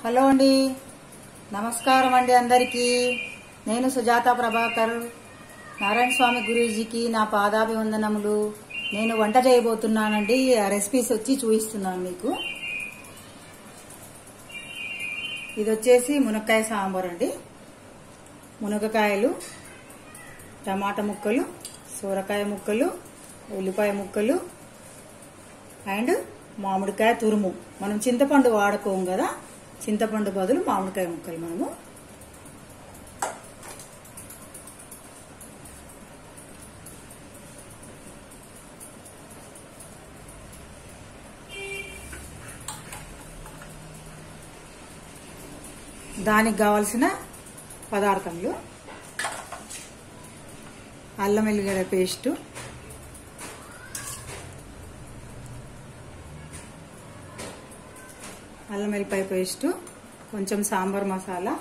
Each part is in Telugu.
హలో అండి నమస్కారం అండి అందరికీ నేను సుజాత ప్రభాకర్ నారాయణ స్వామి గురూజీకి నా పాదాభివందనములు నేను వంట చేయబోతున్నానండి ఆ రెసిపీస్ వచ్చి చూపిస్తున్నాను మీకు ఇది వచ్చేసి మునక్కాయ సాంబార్ అండి మునగకాయలు టమాటా ముక్కలు సూరకాయ ముక్కలు ఉల్లిపాయ ముక్కలు అండ్ మామిడికాయ తురుము మనం చింతపండు వాడుకోం కదా చింతపండు బదులు మామిడికాయ ముక్కలు మనము దానికి కావలసిన పదార్థములు అల్లం వెల్లిగడ్డ పేస్టు అల్లం వెల్లిపాయ పేస్టు కొంచెం సాంబార్ మసాలా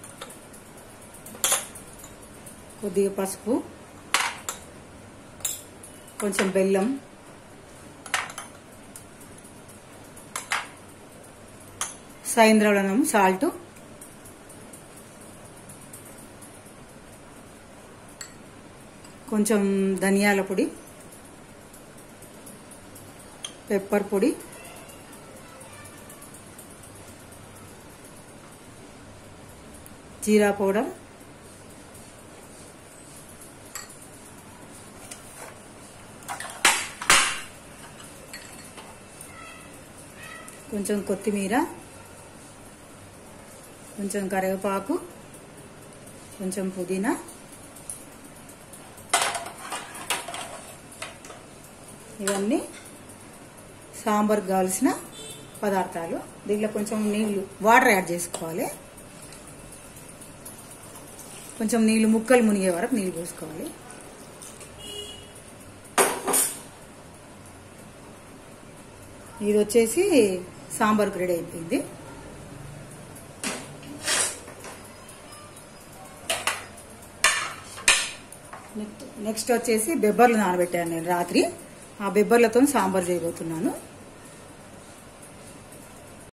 కొద్దిగా పసుపు కొంచెం బెల్లం సైంద్రవణం సాల్ట్ కొంచెం ధనియాల పొడి పెప్పర్ పొడి జీరా పౌడర్ కొంచెం కొత్తిమీర కొంచెం కరివేపాకు కొంచెం పుదీనా ఇవన్నీ సాంబార్కి కావాల్సిన పదార్థాలు దీంట్లో కొంచెం నీళ్లు వాటర్ యాడ్ చేసుకోవాలి కొంచెం నీళ్లు ముక్కలు మునిగే వరకు నీళ్లు పోసుకోవాలి ఇది వచ్చేసి సాంబార్కి రెడీ అయిపోయింది నెక్స్ట్ వచ్చేసి బెబ్బర్లు నానబెట్టాను నేను రాత్రి ఆ బెబ్బర్లతో సాంబార్ చేయబోతున్నాను